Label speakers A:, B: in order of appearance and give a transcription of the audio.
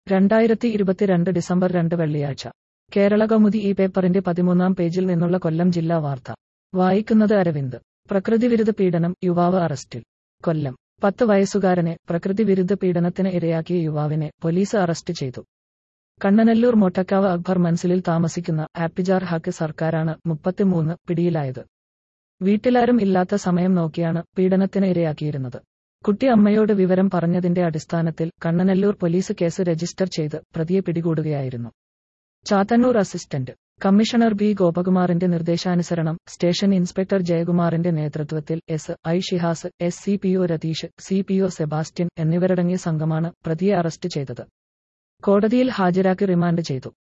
A: രണ്ടായിരത്തി ഇരുപത്തിരണ്ട് ഡിസംബർ രണ്ട് വെള്ളിയാഴ്ച കേരള കൗമുദി ഈ പേപ്പറിന്റെ പതിമൂന്നാം പേജിൽ നിന്നുള്ള കൊല്ലം ജില്ലാ വാർത്ത വായിക്കുന്നത് അരവിന്ദ് പ്രകൃതിവിരുദ്ധ പീഡനം യുവാവ് അറസ്റ്റിൽ കൊല്ലം പത്ത് വയസ്സുകാരനെ പ്രകൃതിവിരുദ്ധ പീഡനത്തിന് ഇരയാക്കിയ യുവാവിനെ പോലീസ് അറസ്റ്റ് ചെയ്തു കണ്ണനല്ലൂർ മൊട്ടക്കാവ് അക്ബർ മൻസിലിൽ താമസിക്കുന്ന ആപ്പിജാർ ഹക്ക് സർക്കാരാണ് മുപ്പത്തിമൂന്ന് പിടിയിലായത് വീട്ടിലാരും ഇല്ലാത്ത സമയം നോക്കിയാണ് പീഡനത്തിന് ഇരയാക്കിയിരുന്നത് കുട്ടി അമ്മയോട് വിവരം പറഞ്ഞതിന്റെ അടിസ്ഥാനത്തിൽ കണ്ണനല്ലൂർ പോലീസ് കേസ് രജിസ്റ്റർ ചെയ്ത് പ്രതിയെ പിടികൂടുകയായിരുന്നു ചാത്തന്നൂർ അസിസ്റ്റന്റ് കമ്മീഷണർ ബി ഗോപകുമാറിന്റെ നിർദ്ദേശാനുസരണം സ്റ്റേഷൻ ഇൻസ്പെക്ടർ ജയകുമാറിന്റെ നേതൃത്വത്തിൽ S I Shihas S C P O Ratheesh C P O Sebastian എന്നിവരടങ്ങിയ സംഘമാണ് പ്രതിയെ അറസ്റ്റ് ചെയ്തത് കോടതിയിൽ ഹാജരാക്കി റിമാൻഡ് ചെയ്തു